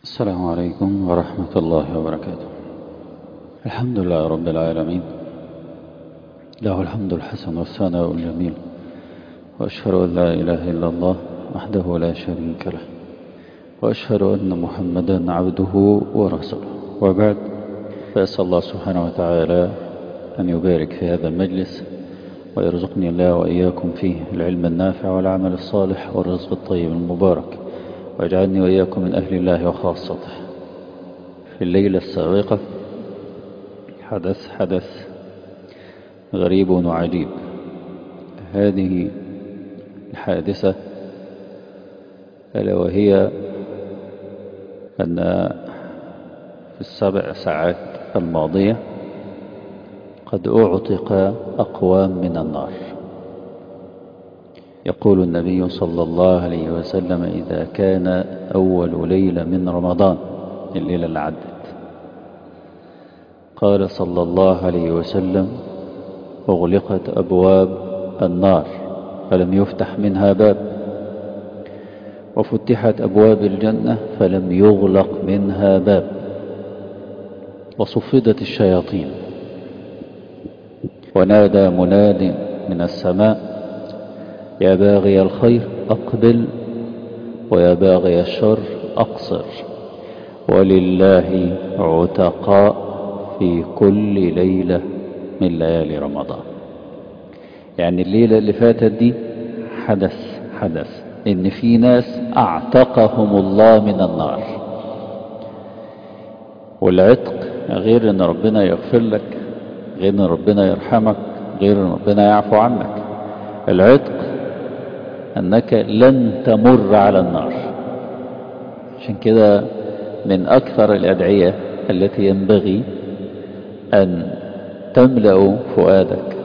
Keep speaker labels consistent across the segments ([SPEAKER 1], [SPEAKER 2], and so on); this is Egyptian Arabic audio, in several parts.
[SPEAKER 1] السلام عليكم ورحمة الله وبركاته الحمد لله رب العالمين له الحمد الحسن والثناء الجميل وأشهد أن لا إله إلا الله وحده لا شريك له وأشهد أن محمدا عبده ورسوله وبعد فأسأل الله سبحانه وتعالى أن يبارك في هذا المجلس ويرزقني الله وإياكم فيه العلم النافع والعمل الصالح والرزق الطيب المبارك واجعلني وإياكم من أهل الله وخاصته في الليلة السابقة حدث حدث غريب وعجيب هذه الحادثة ألا وهي أن في السبع ساعات الماضية قد أعتق أقوام من النار يقول النبي صلى الله عليه وسلم إذا كان أول ليلة من رمضان الليلة اللي عدت قال صلى الله عليه وسلم أغلقت أبواب النار فلم يفتح منها باب وفتحت أبواب الجنة فلم يغلق منها باب وصفدت الشياطين ونادى مناد من السماء يا باغي الخير أقبل ويا باغي الشر أقصر ولله عتقاء في كل ليلة من ليالي رمضان يعني الليلة اللي فاتت دي حدث حدث إن في ناس أعتقهم الله من النار والعتق غير إن ربنا يغفر لك غير إن ربنا يرحمك غير إن ربنا يعفو عنك العتق أنك لن تمر على النار عشان كده من أكثر الأدعية التي ينبغي أن تملأ فؤادك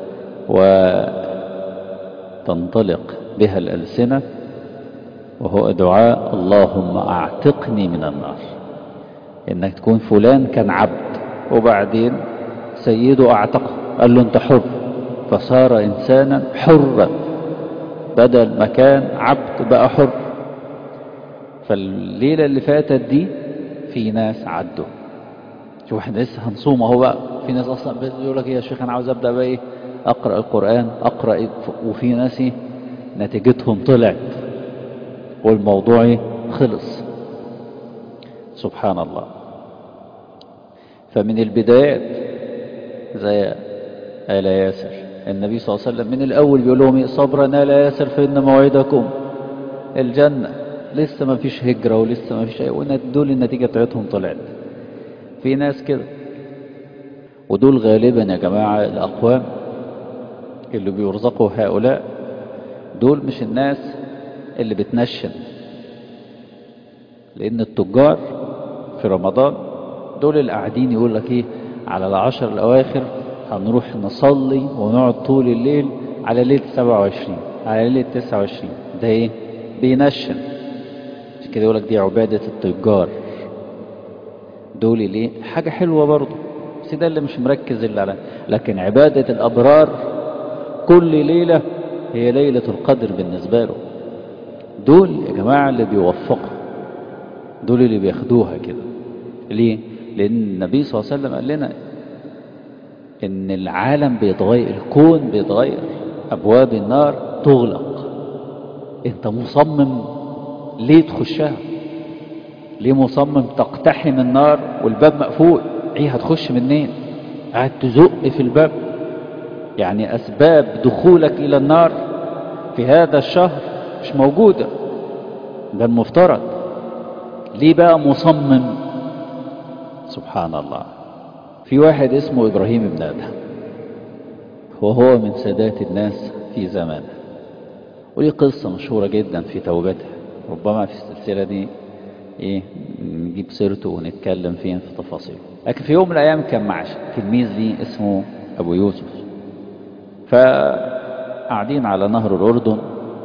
[SPEAKER 1] وتنطلق بها الألسنة وهو دعاء اللهم أعتقني من النار إنك تكون فلان كان عبد وبعدين سيده أعتقه قال له أنت حر فصار إنسانا حرا بدل ما كان عبد بقى حر فالليلة اللي فاتت دي في ناس عدوا شوف احنا لسه هنصوم اهو بقى في ناس اصلا بيقول لك يا شيخ انا عاوز ابدا بقى ايه اقرا القران اقرا إيه وفي ناس ايه نتيجتهم طلعت والموضوع ايه خلص سبحان الله فمن البدايات زي آل ياسر النبي صلى الله عليه وسلم من الأول بيقول لهم إيه صبرا آل ياسر فإن موعدكم الجنة لسه ما فيش هجرة ولسه ما فيش أي دول النتيجة بتاعتهم طلعت في ناس كده ودول غالبا يا جماعة الأقوام اللي بيرزقوا هؤلاء دول مش الناس اللي بتنشن لأن التجار في رمضان دول اللي قاعدين يقول لك إيه على العشر الأواخر هنروح نصلي ونقعد طول الليل على ليلة 27 على ليلة 29 ده ايه بينشن عشان كده يقول لك دي عبادة التجار دول ليه حاجة حلوة برضه بس ده اللي مش مركز اللي على لكن عبادة الأبرار كل ليلة هي ليلة القدر بالنسبة له دول يا جماعة اللي بيوفقوا دول اللي بياخدوها كده ليه لأن النبي صلى الله عليه وسلم قال لنا ان العالم بيتغير الكون بيتغير ابواب النار تغلق انت مصمم ليه تخشها ليه مصمم تقتحم النار والباب مقفول ايه هتخش منين قاعد تزق في الباب يعني اسباب دخولك الى النار في هذا الشهر مش موجودة ده المفترض ليه بقى مصمم سبحان الله في واحد اسمه إبراهيم بن أدهم وهو من سادات الناس في زمانه وليه قصة مشهورة جدا في توبته ربما في السلسلة دي إيه نجيب سيرته ونتكلم فيها في تفاصيله لكن في يوم من الأيام كان مع تلميذ لي اسمه أبو يوسف فقاعدين على نهر الأردن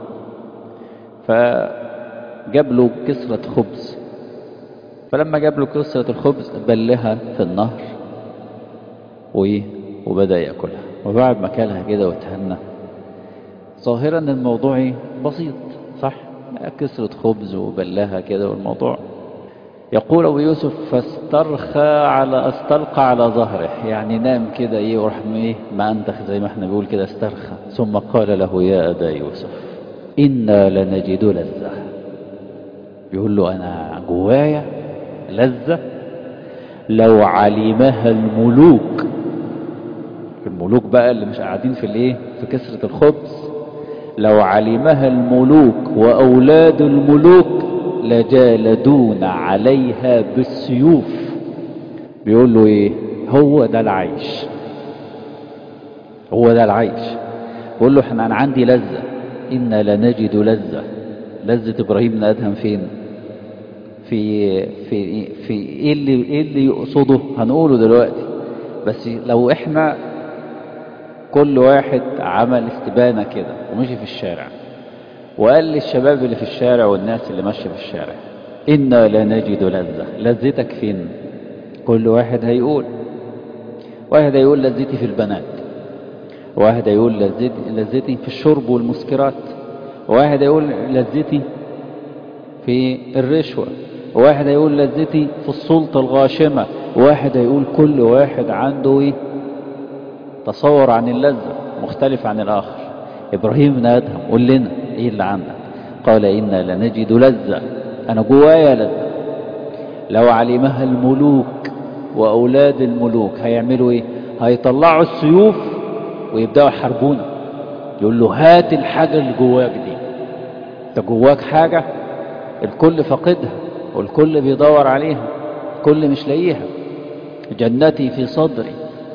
[SPEAKER 1] فجاب له كسرة خبز فلما جاب له كسرة الخبز بلها في النهر وإيه وبدأ يأكلها وبعد ما كلها كده وتهنى ظاهرا الموضوع بسيط صح كسرة خبز وبلاها كده والموضوع يقول أبو يوسف فاسترخى على استلقى على ظهره يعني نام كده ايه وراح ايه ما انتخ زي ما احنا بيقول كده استرخى ثم قال له يا أبا يوسف إنا لنجد لذة بيقول له أنا جوايا لذة لو علمها الملوك الملوك بقى اللي مش قاعدين في الايه في كسرة الخبز لو علمها الملوك وأولاد الملوك لجالدون عليها بالسيوف بيقول له ايه هو ده العيش هو ده العيش بيقول له احنا انا عندي لذة إنا لنجد لذة لذة إبراهيم بن أدهم فين في في في ايه اللي ايه اللي يقصده هنقوله دلوقتي بس لو احنا كل واحد عمل استبانة كده ومشي في الشارع وقال للشباب اللي في الشارع والناس اللي ماشية في الشارع إنا لنجد لذة لذتك فين كل واحد هيقول واحد هيقول لذتي في البنات واحد هيقول لذتي, لذتي في الشرب والمسكرات واحد هيقول لذتي في الرشوة واحد هيقول لذتي في السلطة الغاشمة واحد هيقول كل واحد عنده ايه تصور عن اللذة مختلف عن الآخر إبراهيم بن أدهم قول لنا إيه اللي عندك قال إنا لنجد لذة أنا جوايا لذة لو علمها الملوك وأولاد الملوك هيعملوا إيه هيطلعوا السيوف ويبدأوا يحاربونا يقول له هات الحاجة اللي جواك دي انت جواك حاجة الكل فقدها والكل بيدور عليها الكل مش لاقيها جنتي في صدري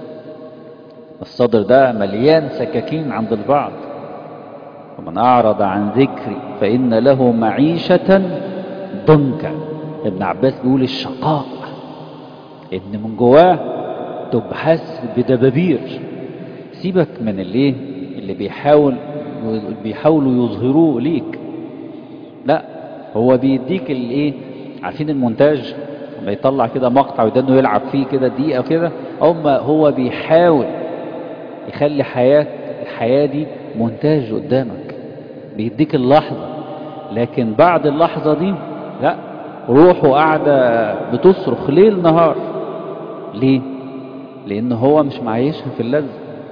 [SPEAKER 1] الصدر ده مليان سكاكين عند البعض ومن أعرض عن ذكري فإن له معيشة ضنكا ابن عباس بيقول الشقاء إن من جواه تبحث بدبابير سيبك من الايه اللي بيحاول بيحاولوا يظهروه ليك لا هو بيديك الايه عارفين المونتاج لما يطلع كده مقطع وده يلعب فيه كده دقيقه كده اما هو بيحاول يخلي حياة الحياة دي مونتاج قدامك بيديك اللحظة لكن بعد اللحظة دي لا روحه قاعدة بتصرخ ليل نهار ليه لان هو مش معيشها في اللذة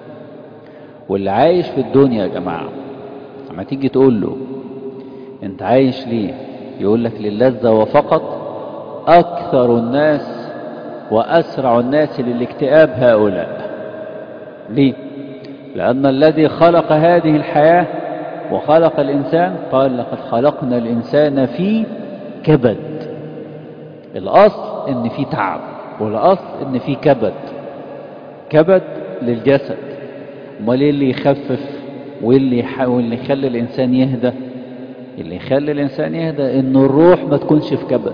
[SPEAKER 1] واللي عايش في الدنيا يا جماعة لما تيجي تقول له انت عايش ليه يقول لك للذة وفقط اكثر الناس واسرع الناس للاكتئاب هؤلاء ليه لأن الذي خلق هذه الحياة وخلق الإنسان قال لقد خلقنا الإنسان في كبد الأصل إن في تعب والأصل إن في كبد كبد للجسد امال ايه اللي يخفف واللي يحاول اللي يخلي الإنسان يهدى اللي يخلي الإنسان يهدى إن الروح ما تكونش في كبد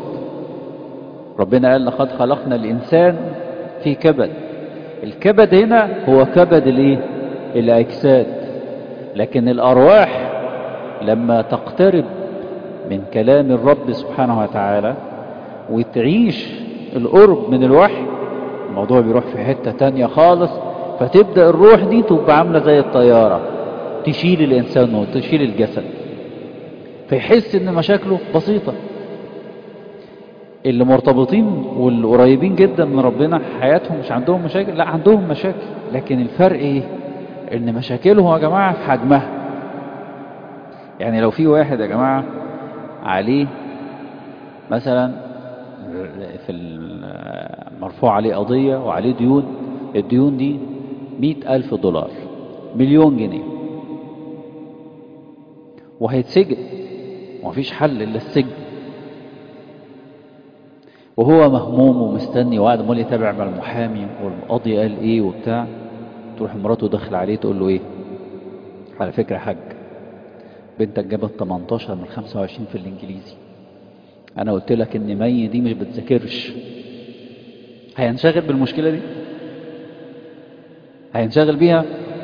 [SPEAKER 1] ربنا قال لقد خلقنا الإنسان في كبد الكبد هنا هو كبد الايه الاجساد لكن الارواح لما تقترب من كلام الرب سبحانه وتعالى وتعيش القرب من الوحي الموضوع بيروح في حتة تانية خالص فتبدأ الروح دي تبقى عاملة زي الطيارة تشيل الإنسان وتشيل الجسد فيحس إن مشاكله بسيطة اللي مرتبطين والقريبين جدا من ربنا حياتهم مش عندهم مشاكل لا عندهم مشاكل لكن الفرق ايه ان مشاكلهم يا جماعة في حجمها يعني لو في واحد يا جماعة عليه مثلا في مرفوع عليه قضية وعليه ديون الديون دي مئة ألف دولار مليون جنيه وهيتسجن ومفيش حل إلا السجن وهو مهموم ومستني وقاعد امال يتابع مع المحامي والقاضي قال ايه وبتاع تروح مراته داخل عليه تقول له ايه على فكره يا حاج بنتك جابت 18 من 25 في الانجليزي انا قلت لك ان مي دي مش بتذاكرش هينشغل بالمشكله دي هينشغل بيها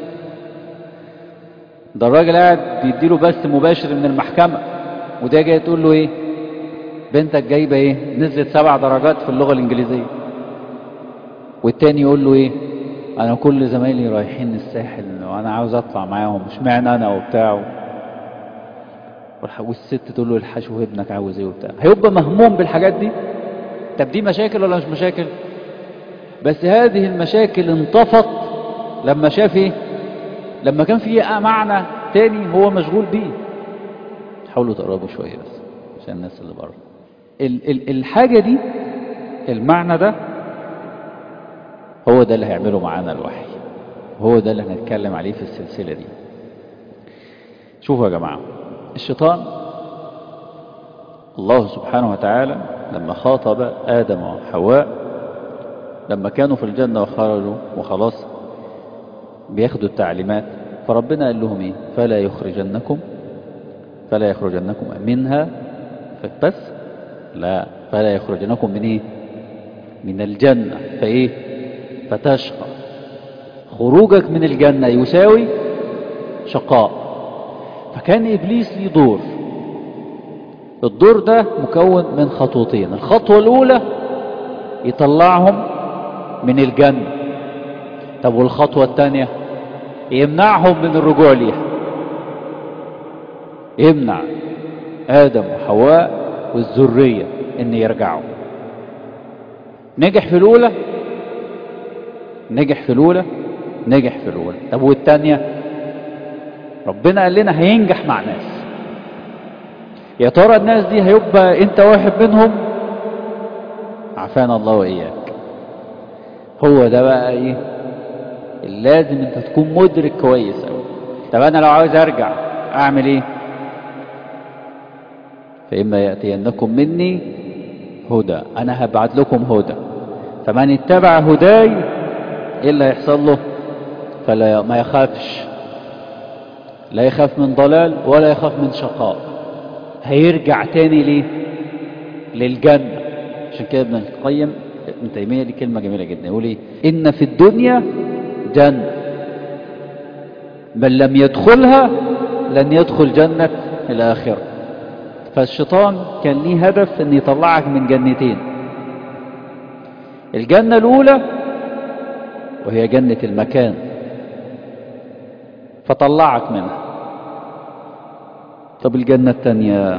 [SPEAKER 1] ده الراجل قاعد بيديله بث مباشر من المحكمه وده جاي تقول له ايه بنتك جايبه ايه نزلت سبع درجات في اللغه الانجليزيه والتاني يقول له ايه انا كل زمايلي رايحين الساحل وانا عاوز اطلع معاهم مش معنى انا وبتاع والست تقول له الحشو ابنك عاوز ايه وبتاع هيبقى مهموم بالحاجات دي طب دي مشاكل ولا مش مشاكل بس هذه المشاكل انطفت لما شاف ايه لما كان في معنى تاني هو مشغول بيه حاولوا تقربوا شوية بس عشان الناس اللي بره ال ال الحاجة دي المعنى ده هو ده اللي هيعمله معانا الوحي هو ده اللي هنتكلم عليه في السلسلة دي شوفوا يا جماعة الشيطان الله سبحانه وتعالى لما خاطب آدم وحواء لما كانوا في الجنة وخرجوا وخلاص بياخدوا التعليمات فربنا قال لهم ايه فلا يخرجنكم فلا يخرجنكم منها بس لا فلا يخرجنكم من ايه من الجنة فايه فتشقى خروجك من الجنة يساوي شقاء فكان إبليس ليه دور الدور ده مكون من خطوتين الخطوة الأولى يطلعهم من الجنة طب والخطوة الثانية يمنعهم من الرجوع ليها يمنع آدم وحواء والذرية ان يرجعوا نجح في الأولى نجح في الأولى نجح في الأولى طب والثانية ربنا قال لنا هينجح مع ناس يا ترى الناس دي هيبقى انت واحد منهم عافانا الله وإياك هو ده بقى ايه لازم انت تكون مدرك كويس قوي طب انا لو عاوز ارجع اعمل ايه فإما يأتينكم مني هدى أنا هبعت لكم هدى فمن اتبع هداي إيه اللي هيحصل له فلا ما يخافش لا يخاف من ضلال ولا يخاف من شقاء هيرجع تاني ليه للجنة عشان كده ابن القيم ابن تيمية دي كلمة جميلة جدا يقول ايه إن في الدنيا جنة من لم يدخلها لن يدخل جنة الآخرة فالشيطان كان ليه هدف ان يطلعك من جنتين الجنة الأولى وهي جنة المكان فطلعك منها طب الجنة الثانية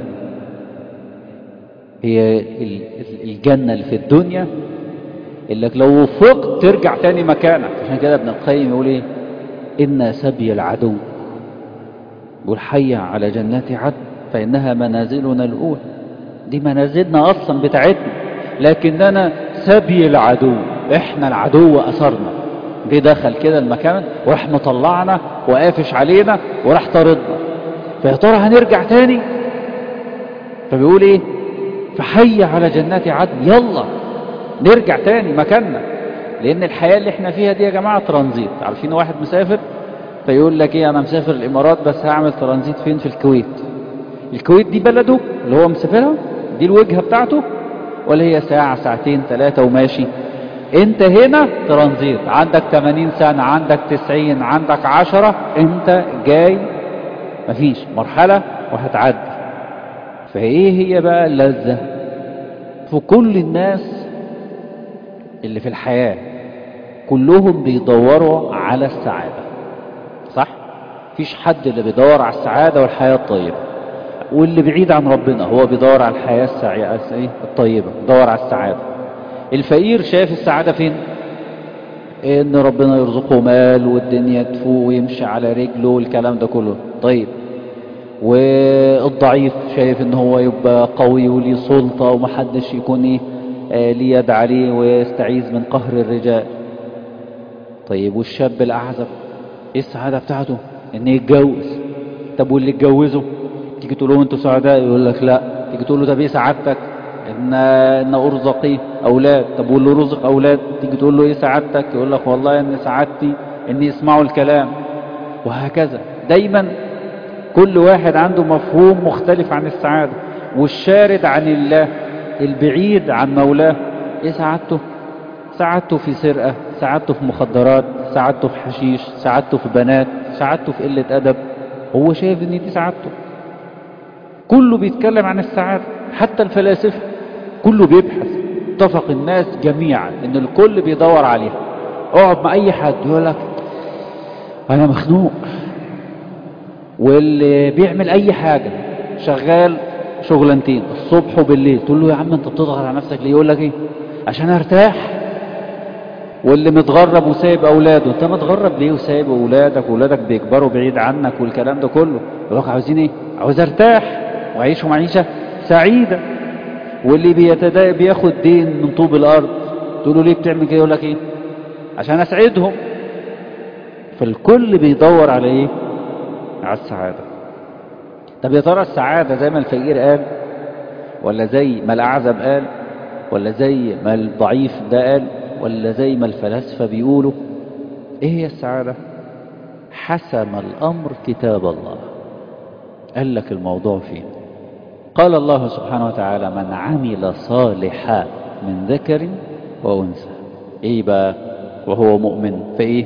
[SPEAKER 1] هي الجنة اللي في الدنيا اللي لو وفقت ترجع تاني مكانك عشان كده ابن القيم يقول ايه إن سبي العدو يقول حي على جنات عدن فإنها منازلنا الأولى دي منازلنا أصلا بتاعتنا لكننا سبي العدو إحنا العدو أثرنا جه دخل كده المكان وراح مطلعنا وقافش علينا وراح طاردنا فيا ترى هنرجع تاني فبيقول ايه فحي على جنات عدن يلا نرجع تاني مكاننا لان الحياة اللي احنا فيها دي يا جماعة ترانزيت عارفين واحد مسافر فيقول لك ايه انا مسافر الامارات بس هعمل ترانزيت فين في الكويت الكويت دي بلده اللي هو مسافرها دي الوجهة بتاعته ولا هي ساعة ساعتين ثلاثة وماشي انت هنا ترانزيت عندك 80 سنة عندك 90 عندك 10 انت جاي مفيش مرحلة وهتعدي فايه هي بقى اللذة في كل الناس اللي في الحياة كلهم بيدوروا على السعادة صح مفيش حد اللي بيدور على السعادة والحياة الطيبة واللي بعيد عن ربنا هو بيدور على الحياة السعيدة الطيبة بيدور على السعادة الفقير شايف السعادة فين ان ربنا يرزقه مال والدنيا تفوق ويمشي على رجله والكلام ده كله طيب والضعيف شايف ان هو يبقى قوي وليه سلطة ومحدش يكون ايه آه ليه يد عليه ويستعيذ من قهر الرجال طيب والشاب الاعزب ايه السعادة بتاعته ان يتجوز طب واللي اتجوزه تيجي تقول له انتوا سعداء يقول لك لا تيجي تقول له طب ايه سعادتك ان ان ارزقي اولاد طب واللي رزق اولاد تيجي تقول له ايه سعادتك يقول لك والله ان سعادتي ان يسمعوا الكلام وهكذا دايما كل واحد عنده مفهوم مختلف عن السعادة والشارد عن الله البعيد عن مولاه ايه سعادته سعادته في سرقة سعادته في مخدرات سعادته في حشيش سعادته في بنات سعادته في قلة أدب هو شايف ان دي سعادته كله بيتكلم عن السعادة حتى الفلاسفة كله بيبحث اتفق الناس جميعا ان الكل بيدور عليها اقعد مع اي حد يقول لك انا مخنوق واللي بيعمل اي حاجة شغال شغلانتين الصبح وبالليل تقول له يا عم انت بتضغط على نفسك ليه يقول لك ايه عشان ارتاح واللي متغرب وسايب اولاده انت متغرب ليه وسايب اولادك واولادك بيكبروا بعيد عنك والكلام ده كله يقول لك عاوزين ايه عاوز ارتاح واعيش معيشه سعيده واللي بيتدا بياخد دين من طوب الارض تقول له ليه بتعمل كده يقول لك ايه عشان اسعدهم فالكل بيدور على ايه على السعاده طب يا ترى السعاده زي ما الفقير قال ولا زي ما الاعزب قال ولا زي ما الضعيف ده قال ولا زي ما الفلاسفه بيقولوا ايه هي السعاده حسم الامر كتاب الله قال لك الموضوع فين قال الله سبحانه وتعالى من عمل صالحا من ذكر وأنثى إيه بقى وهو مؤمن فإيه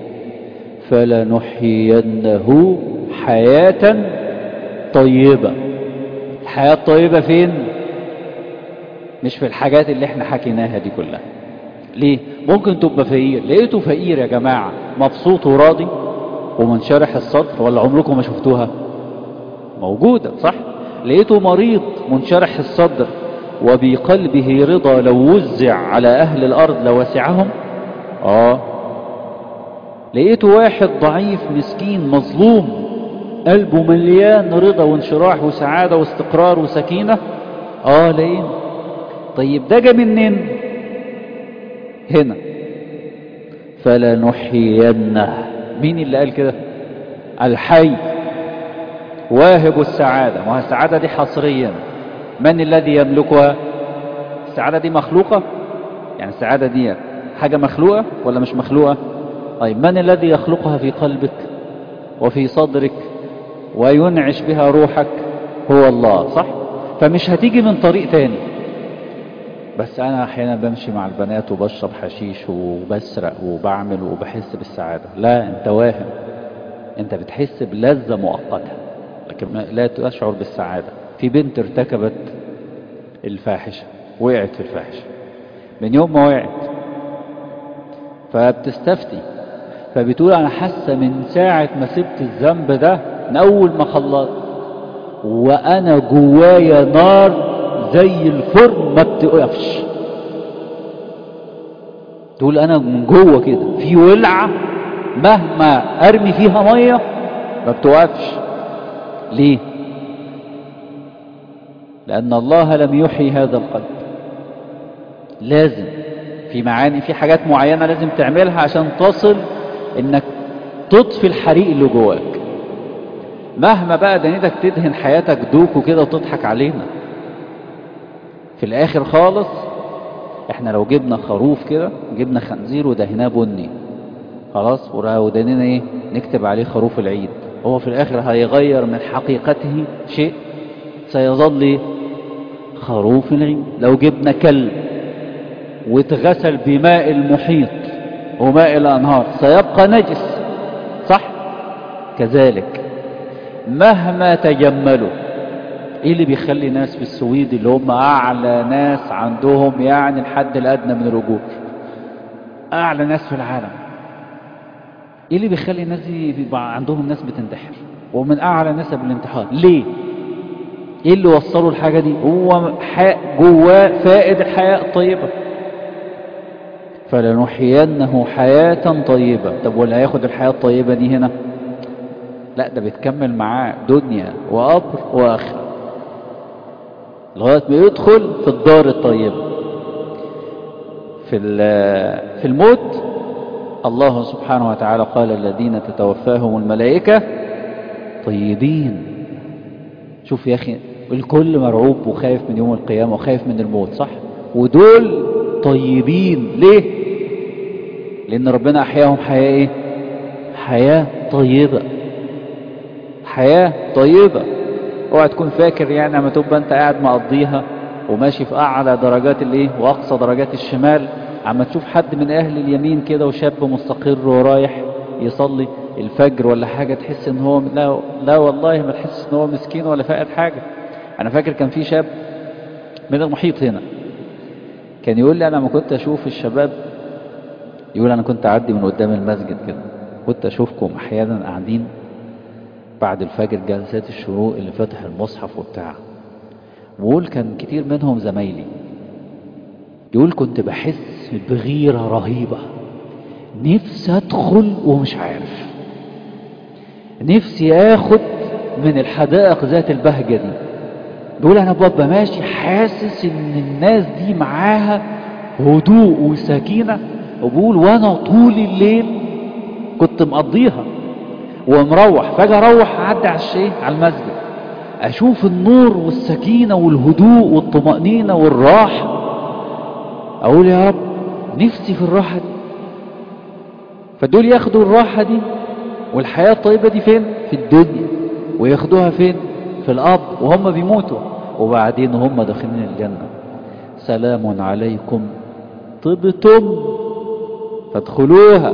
[SPEAKER 1] فلنحيينه حياة طيبة الحياة الطيبة فين مش في الحاجات اللي احنا حكيناها دي كلها ليه ممكن تبقى فقير لقيته فقير يا جماعة مبسوط وراضي ومنشرح الصدر ولا عمركم ما شفتوها موجودة صح لقيته مريض منشرح الصدر وبقلبه رضا لو وزع على أهل الأرض لوسعهم آه لقيته واحد ضعيف مسكين مظلوم قلبه مليان رضا وانشراح وسعادة واستقرار وسكينة آه لقينا طيب ده جه منين هنا فلنحيينه مين اللي قال كده الحي واهب السعادة ما السعادة دي حصريا من الذي يملكها السعادة دي مخلوقة يعني السعادة دي حاجة مخلوقة ولا مش مخلوقة طيب من الذي يخلقها في قلبك وفي صدرك وينعش بها روحك هو الله صح فمش هتيجي من طريق تاني بس انا احيانا بمشي مع البنات وبشرب حشيش وبسرق وبعمل وبحس بالسعادة لا انت واهم انت بتحس بلذة مؤقتة لكن لا تشعر بالسعادة في بنت ارتكبت الفاحشة وقعت في الفاحشة من يوم ما وقعت فبتستفتي فبتقول انا حاسة من ساعة ما سبت الذنب ده من اول ما خلصت وانا جوايا نار زي الفرن ما بتقفش تقول انا من جوه كده في ولعة مهما ارمي فيها مية ما بتوقفش ليه لأن الله لم يحيي هذا القلب لازم في معاني في حاجات معينة لازم تعملها عشان تصل انك تطفي الحريق اللي جواك مهما بقى دنيتك تدهن حياتك دوك وكده وتضحك علينا في الاخر خالص احنا لو جبنا خروف كده جبنا خنزير ودهناه بني خلاص ودهننا ايه نكتب عليه خروف العيد هو في الاخر هيغير من حقيقته شيء سيظل خروف العيد لو جبنا كلب واتغسل بماء المحيط وماء الانهار سيبقى نجس صح كذلك مهما تجملوا ايه اللي بيخلي ناس في السويد اللي هم اعلى ناس عندهم يعني الحد الادنى من الاجور اعلى ناس في العالم ايه اللي بيخلي الناس دي بيبقى عندهم ناس بتنتحر ومن اعلى نسب الانتحار ليه ايه اللي وصلوا الحاجة دي هو جواه فائد الحياة الطيبة فلنحيينه حياة طيبة طب واللي هياخد الحياة الطيبة دي هنا لا ده بيتكمل معاه دنيا وقبر واخرة لغاية ما يدخل في الدار الطيبة في في الموت الله سبحانه وتعالى قال الذين تتوفاهم الملائكة طيبين شوف يا أخي الكل مرعوب وخايف من يوم القيامة وخايف من الموت صح ودول طيبين ليه لأن ربنا أحياهم حياة إيه حياة طيبة حياة طيبة اوعى تكون فاكر يعني لما تبقى انت قاعد مقضيها وماشي في اعلى درجات الايه واقصى درجات الشمال عما تشوف حد من اهل اليمين كده وشاب مستقر ورايح يصلي الفجر ولا حاجة تحس ان هو لا, لا والله ما تحس ان هو مسكين ولا فاقد حاجة انا فاكر كان في شاب من المحيط هنا كان يقول لي انا ما كنت اشوف الشباب يقول انا كنت اعدي من قدام المسجد كده كنت اشوفكم احيانا قاعدين بعد الفجر جلسات الشروق اللي فتح المصحف وبتاع بقول كان كتير منهم زمايلي يقول كنت بحس بغيرة رهيبة نفسي ادخل ومش عارف نفسي اخد من الحدائق ذات البهجة دي بيقول انا ببقى ماشي حاسس ان الناس دي معاها هدوء وسكينة وبقول وانا طول الليل كنت مقضيها ومروح فاجي اروح اعدي على الشيء على المسجد اشوف النور والسكينة والهدوء والطمأنينة والراحة اقول يا رب نفسي في الراحة دي فدول ياخدوا الراحة دي والحياة الطيبة دي فين في الدنيا وياخدوها فين في الأرض وهم بيموتوا وبعدين هم داخلين الجنة سلام عليكم طبتم فادخلوها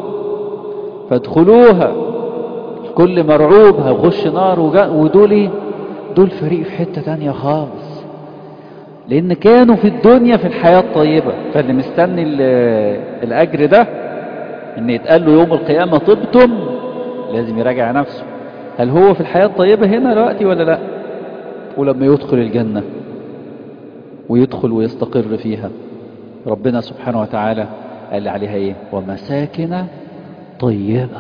[SPEAKER 1] فادخلوها كل مرعوب هيخش نار ودول ايه دول فريق في حتة تانية خالص لان كانوا في الدنيا في الحياة الطيبة فاللي مستني الاجر ده ان يتقال له يوم القيامة طبتم لازم يراجع نفسه هل هو في الحياة الطيبة هنا دلوقتي ولا لا ولما يدخل الجنة ويدخل ويستقر فيها ربنا سبحانه وتعالى قال عليها ايه ومساكن طيبة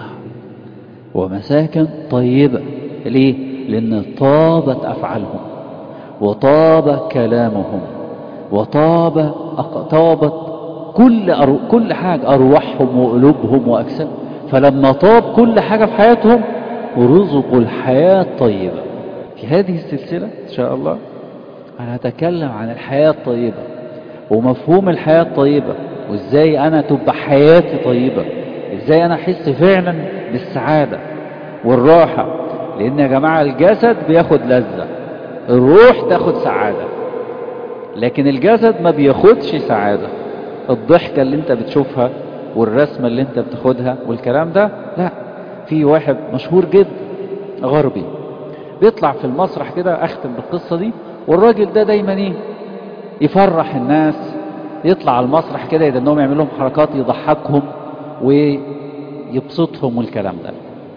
[SPEAKER 1] ومساكن طيبة ليه لان طابت افعالهم وطاب كلامهم وطاب طابت كل أرو... كل حاجة ارواحهم وقلوبهم واجسادهم فلما طاب كل حاجة في حياتهم رزقوا الحياة الطيبة في هذه السلسلة إن شاء الله أنا هتكلم عن الحياة الطيبة ومفهوم الحياة الطيبة وإزاي أنا تبقى حياتي طيبة إزاي أنا أحس فعلا بالسعادة والراحة لأن يا جماعة الجسد بياخد لذة الروح تاخد سعادة لكن الجسد ما بياخدش سعادة الضحكة اللي انت بتشوفها والرسمة اللي انت بتاخدها والكلام ده لا في واحد مشهور جدا غربي بيطلع في المسرح كده اختم بالقصة دي والراجل ده دايما ايه يفرح الناس يطلع على المسرح كده يدنهم يعمل لهم حركات يضحكهم ويبسطهم والكلام ده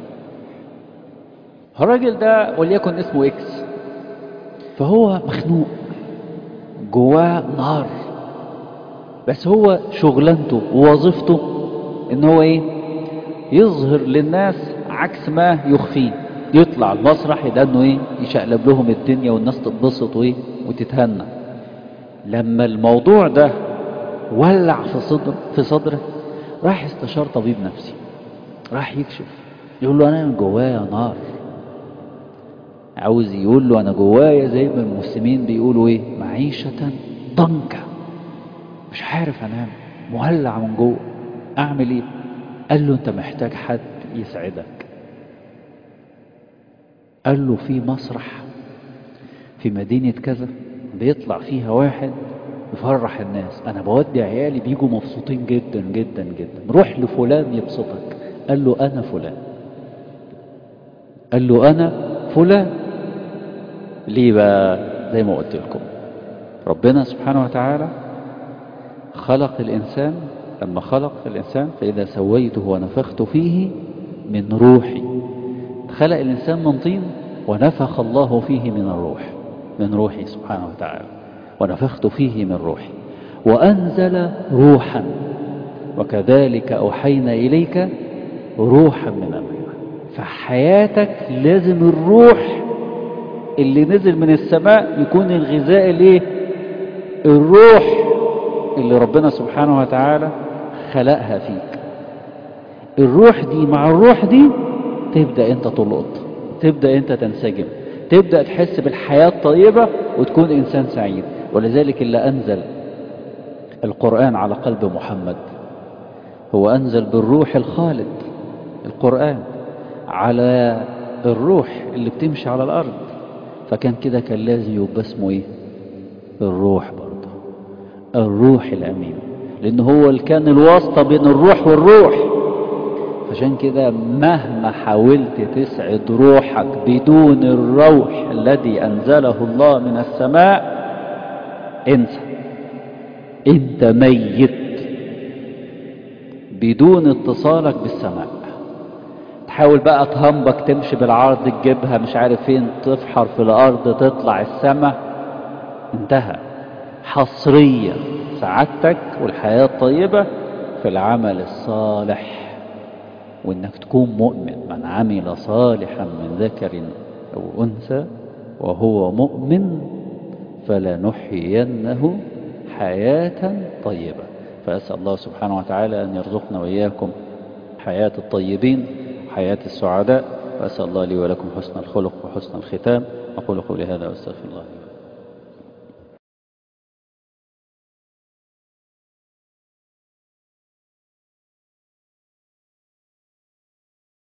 [SPEAKER 1] الراجل ده وليكن اسمه اكس فهو مخنوق جواه نار بس هو شغلانته ووظيفته ان هو ايه يظهر للناس عكس ما يخفيه يطلع المسرح يدنه ايه يشقلب لهم الدنيا والناس تتبسط وايه وتتهنى لما الموضوع ده ولع في صدر في صدره راح استشار طبيب نفسي راح يكشف يقول له انا من جوايا نار عاوز يقول له انا جوايا زي ما المسلمين بيقولوا ايه معيشة ضنكة مش عارف انام مولع من جوه اعمل ايه قال له انت محتاج حد يسعدك قال له في مسرح في مدينة كذا بيطلع فيها واحد يفرح الناس انا بودي عيالي بيجوا مبسوطين جدا جدا جدا روح لفلان يبسطك قال له انا فلان قال له انا فلان ليه بقى زي ما قلت لكم ربنا سبحانه وتعالى خلق الإنسان لما خلق الإنسان فإذا سويته ونفخت فيه من روحي خلق الإنسان من طين ونفخ الله فيه من الروح من روحي سبحانه وتعالى ونفخت فيه من روحي وأنزل روحا وكذلك أوحينا إليك روحا من أمرنا فحياتك لازم الروح اللي نزل من السماء يكون الغذاء الايه الروح اللي ربنا سبحانه وتعالى خلقها فيك الروح دي مع الروح دي تبدأ انت تلقط تبدأ انت تنسجم تبدأ تحس بالحياة الطيبة وتكون انسان سعيد ولذلك اللي انزل القرآن على قلب محمد هو انزل بالروح الخالد القرآن على الروح اللي بتمشي على الارض فكان كده كان لازم يبقى اسمه ايه الروح برضه الروح الامين لان هو اللي كان الواسطة بين الروح والروح عشان كده مهما حاولت تسعد روحك بدون الروح الذي انزله الله من السماء انسى انت ميت بدون اتصالك بالسماء تحاول بقى تهمبك تمشي بالعرض تجيبها مش عارف فين تفحر في الارض تطلع السماء انتهى حصريا سعادتك والحياة الطيبة في العمل الصالح وانك تكون مؤمن من عمل صالحا من ذكر او انثى وهو مؤمن فلنحيينه حياة طيبة فأسأل الله سبحانه وتعالى أن يرزقنا وإياكم حياة الطيبين حياة السعداء وأسأل الله لي ولكم حسن الخلق وحسن الختام أقول قولي هذا وأستغفر الله لي